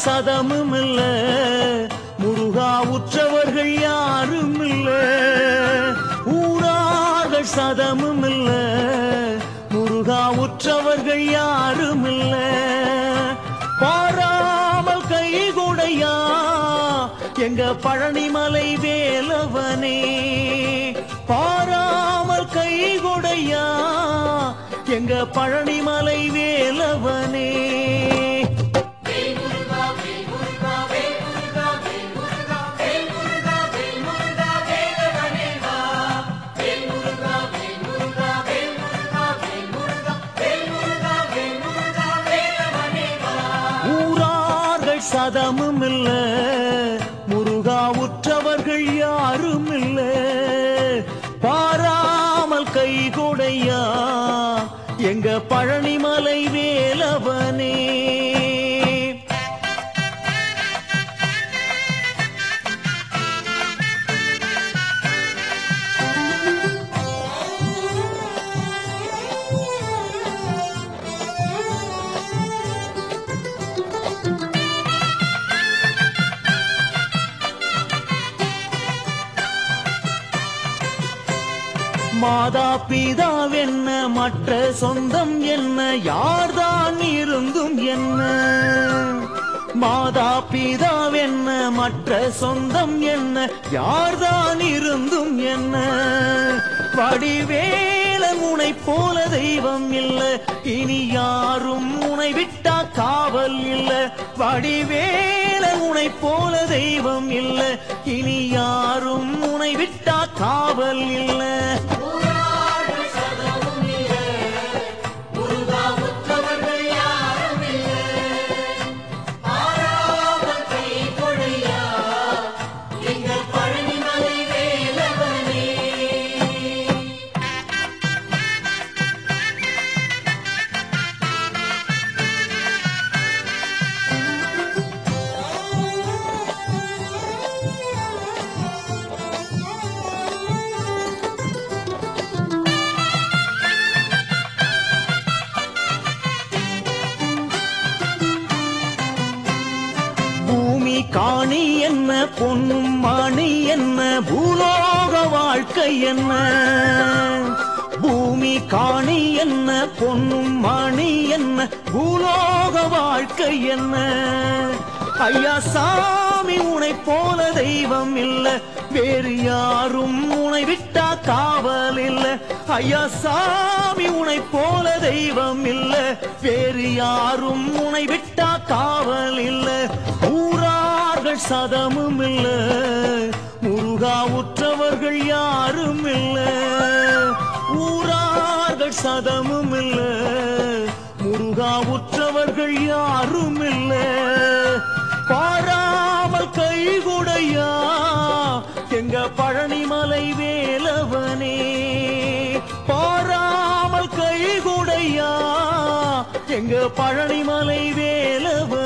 சதமும் இல்ல முருகா உற்றவர்கள் யாரும் இல்ல ஊரார்கள் சதமும் இல்ல முருகா உற்றவர்கள் யாரும் இல்ல பாராமல் கை கொடையா எங்க பழனிமலை வேலவனே பாராமல் கை கொடையா எங்க பழனிமலை வேலவனே ஊரார்கள் சதமும் இல்ல முருகா உற்றவர்கள் யாரும் இல்ல பாராமல் கை கொடையா எங்க பழனிமலை வேலவனே மாதா பிதாவென்ன மற்ற சொந்தம் என்ன யார்தான் இருந்தும் என்ன மாதா பிதாவென்ன மற்ற சொந்தம் என்ன யார்தான் இருந்தும் என்ன வடிவேலன் உனை போல தெய்வம் இல்ல இனி யாரும் உனை விட்டா காவல் இல்ல வடிவேலன் உனை போல தெய்வம் இல்ல இனி யாரும் உனை விட்டா காவல் இல்ல பூமி காணி என்ன பொன்னும் மணி என்ன பூலோக வாழ்க்கை என்ன பூமி காணி என்ன பொன்னும் மணி என்ன பூலோக வாழ்க்கை என்ன ஐயா சாமி உனை போல தெய்வம் இல்ல வேறு யாரும் உனை விட்டா காவல் இல்ல ஐயா சாமி உனை போல தெய்வம் இல்ல வேறு யாரும் உனை விட்டா காவல் இல்ல ஊரார்கள் சதமும் இல்ல முருகா உற்றவர்கள் யாரும் இல்ல ஊரார்கள் சதமும் இல்ல முருகா உற்றவர்கள் யாரும் இல்ல பாராமல் கை கொடையா எங்க பழனிமலை வேலவனே பாராமல் கை கொடையா எங்க பழனிமலை வேலவனே